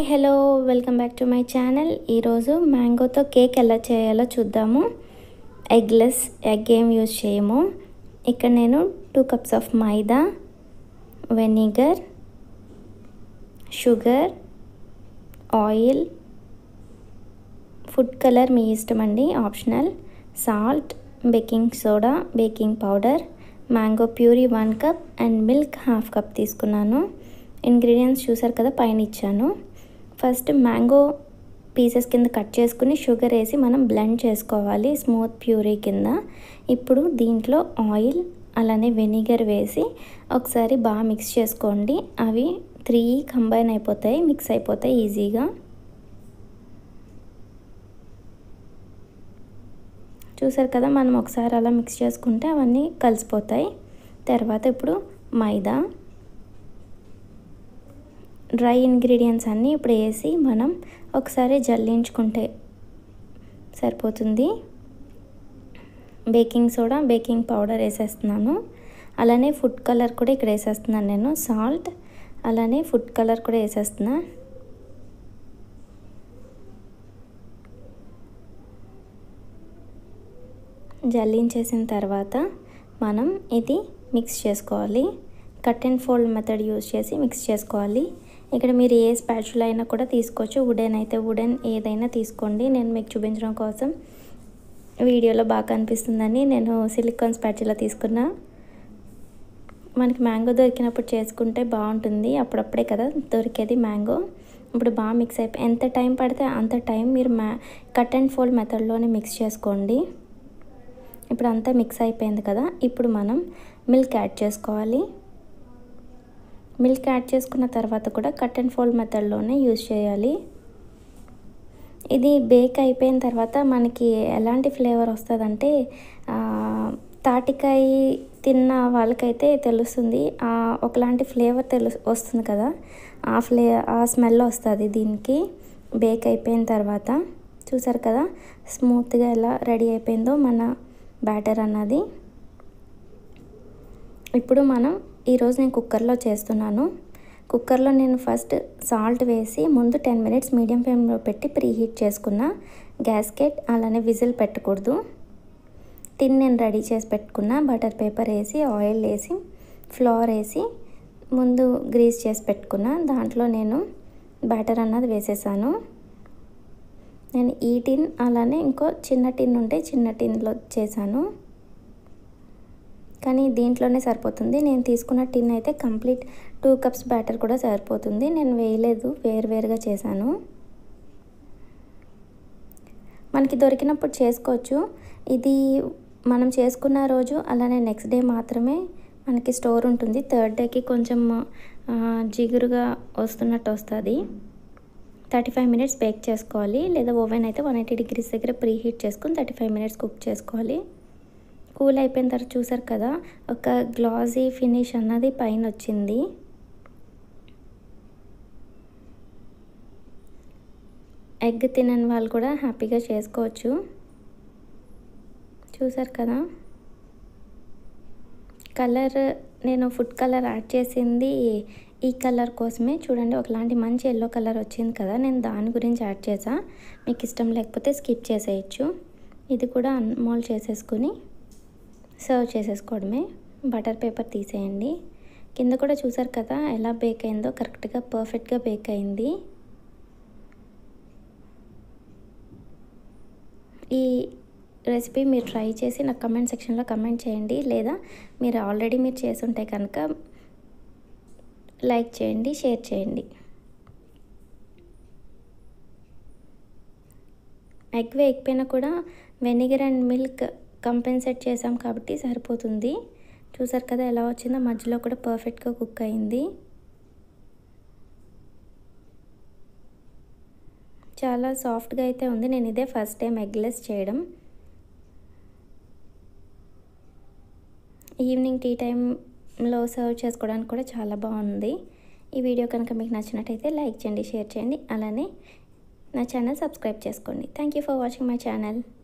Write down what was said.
hello welcome back to my channel ఈరోజు మ్యాంగోతో cake ఎలా చేయాలో చూద్దాము ఎగ్లెస్ ఎగ్ ఏం యూజ్ చేయము ఇక్కడ నేను two cups of maida vinegar sugar oil food colour మీ ఇష్టం అండి optional salt baking soda baking powder mango puree one cup and milk half cup తీసుకున్నాను ఇంగ్రీడియంట్స్ చూసారు కదా పైన ఇచ్చాను ఫస్ట్ మ్యాంగో పీసెస్ కింద కట్ చేసుకుని షుగర్ వేసి మనం బ్లెండ్ చేసుకోవాలి స్మూత్ ప్యూరీ కింద ఇప్పుడు దీంట్లో ఆయిల్ అలానే వెనిగర్ వేసి ఒకసారి బాగా మిక్స్ చేసుకోండి అవి త్రీ కంబైన్ అయిపోతాయి మిక్స్ అయిపోతాయి ఈజీగా చూసారు కదా మనం ఒకసారి అలా మిక్స్ చేసుకుంటే అవన్నీ కలిసిపోతాయి తర్వాత ఇప్పుడు మైదా డ్రై ఇంగ్రీడియంట్స్ అన్నీ ఇప్పుడు వేసి మనం ఒకసారి జల్లించుకుంటే సరిపోతుంది బేకింగ్ సోడా బేకింగ్ పౌడర్ వేసేస్తున్నాను అలానే ఫుడ్ కలర్ కూడా ఇక్కడ వేసేస్తున్నాను నేను సాల్ట్ అలానే ఫుడ్ కలర్ కూడా వేసేస్తున్నా జల్లించేసిన తర్వాత మనం ఇది మిక్స్ చేసుకోవాలి cut and fold method use చేసి మిక్స్ చేసుకోవాలి ఇక్కడ మీరు ఏ స్పాచులా అయినా కూడా తీసుకోవచ్చు వుడెన్ అయితే వుడెన్ ఏదైనా తీసుకోండి నేను మీకు చూపించడం కోసం వీడియోలో బాగా కనిపిస్తుందని నేను సిలికాన్ స్పాచులా తీసుకున్నా మనకి మ్యాంగో దొరికినప్పుడు చేసుకుంటే బాగుంటుంది అప్పుడప్పుడే కదా దొరికేది మ్యాంగో ఇప్పుడు బాగా మిక్స్ అయిపోయి ఎంత టైం పడితే అంత టైం మీరు మ్యా కట్ అండ్ ఫోల్డ్ మెథడ్లోనే మిక్స్ చేసుకోండి ఇప్పుడు అంతా మిక్స్ అయిపోయింది కదా ఇప్పుడు మనం మిల్క్ యాడ్ చేసుకోవాలి మిల్క్ యాడ్ చేసుకున్న తర్వాత కూడా కట్ అండ్ ఫోల్డ్ మెథడ్లోనే యూజ్ చేయాలి ఇది బేక్ అయిపోయిన తర్వాత మనకి ఎలాంటి ఫ్లేవర్ వస్తుందంటే తాటికాయ తిన్న వాళ్ళకైతే తెలుస్తుంది ఒకలాంటి ఫ్లేవర్ తెలు వస్తుంది కదా ఆ ఫ్లే ఆ స్మెల్ వస్తుంది దీనికి బేక్ అయిపోయిన తర్వాత చూసారు కదా స్మూత్గా ఎలా రెడీ అయిపోయిందో మన బ్యాటర్ అన్నది ఇప్పుడు మనం ఈరోజు నేను కుక్కర్లో చేస్తున్నాను కుక్కర్లో నేను ఫస్ట్ సాల్ట్ వేసి ముందు టెన్ మినిట్స్ మీడియం ఫ్లేమ్లో పెట్టి ప్రీ హీట్ చేసుకున్న గ్యాస్కెట్ అలానే విజిల్ పెట్టకూడదు టిన్ నేను రెడీ చేసి పెట్టుకున్న బటర్ పేపర్ వేసి ఆయిల్ వేసి ఫ్లోర్ వేసి ముందు గ్రీస్ చేసి పెట్టుకున్న దాంట్లో నేను బ్యాటర్ అన్నది వేసేసాను నేను ఈ టిన్ అలానే ఇంకో చిన్న టిన్ ఉంటే చిన్న టిన్లో చేశాను కానీ దీంట్లోనే సరిపోతుంది నేను తీసుకున్న టిన్ అయితే కంప్లీట్ టూ కప్స్ బ్యాటర్ కూడా సరిపోతుంది నేను వేయలేదు వేరువేరుగా చేశాను మనకి దొరికినప్పుడు చేసుకోవచ్చు ఇది మనం చేసుకున్న రోజు అలానే నెక్స్ట్ డే మాత్రమే మనకి స్టోర్ ఉంటుంది థర్డ్ డేకి కొంచెం జిగురుగా వస్తున్నట్టు వస్తుంది థర్టీ ఫైవ్ మినిట్స్ బేక్ చేసుకోవాలి లేదా ఓవెన్ అయితే వన్ ఎయిటీ డిగ్రీస్ దగ్గర ప్రీ హీట్ చేసుకుని థర్టీ ఫైవ్ మినిట్స్ కుక్ చేసుకోవాలి కూల్ అయిపోయిన తర్వాత చూసారు కదా ఒక గ్లాజీ ఫినిష్ అన్నది పైన వచ్చింది ఎగ్ తినని వాళ్ళు కూడా హ్యాపీగా చేసుకోవచ్చు చూసారు కదా కలర్ నేను ఫుడ్ కలర్ యాడ్ చేసింది ఈ కలర్ కోసమే చూడండి ఒకలాంటి మంచి ఎల్లో కలర్ వచ్చింది కదా నేను దాని గురించి యాడ్ చేసా మీకు ఇష్టం లేకపోతే స్కిప్ చేసేయచ్చు ఇది కూడా అన్మోల్ చేసేసుకుని సర్వ్ చేసేసుకోవడమే బటర్ పేపర్ తీసేయండి కింద కూడా చూసారు కదా ఎలా బేక్ అయిందో కరెక్ట్గా పర్ఫెక్ట్గా బేక్ అయింది ఈ రెసిపీ మీరు ట్రై చేసి నాకు కమెంట్ సెక్షన్లో కమెంట్ చేయండి లేదా మీరు ఆల్రెడీ మీరు చేసి ఉంటే కనుక లైక్ చేయండి షేర్ చేయండి ఎగ్ వేయకపోయినా కూడా వెనిగర్ అండ్ మిల్క్ కంపెన్సేట్ చేసాం కాబట్టి సరిపోతుంది చూసారు కదా ఎలా వచ్చిందో మధ్యలో కూడా పర్ఫెక్ట్గా కుక్ అయింది చాలా సాఫ్ట్గా అయితే ఉంది నేను ఇదే ఫస్ట్ టైం ఎగ్లెస్ చేయడం ఈవినింగ్ టీ టైంలో సర్వ్ చేసుకోవడానికి కూడా చాలా బాగుంది ఈ వీడియో కనుక మీకు నచ్చినట్టయితే లైక్ చేయండి షేర్ చేయండి అలానే నా ఛానల్ సబ్స్క్రైబ్ చేసుకోండి thank you for watching my channel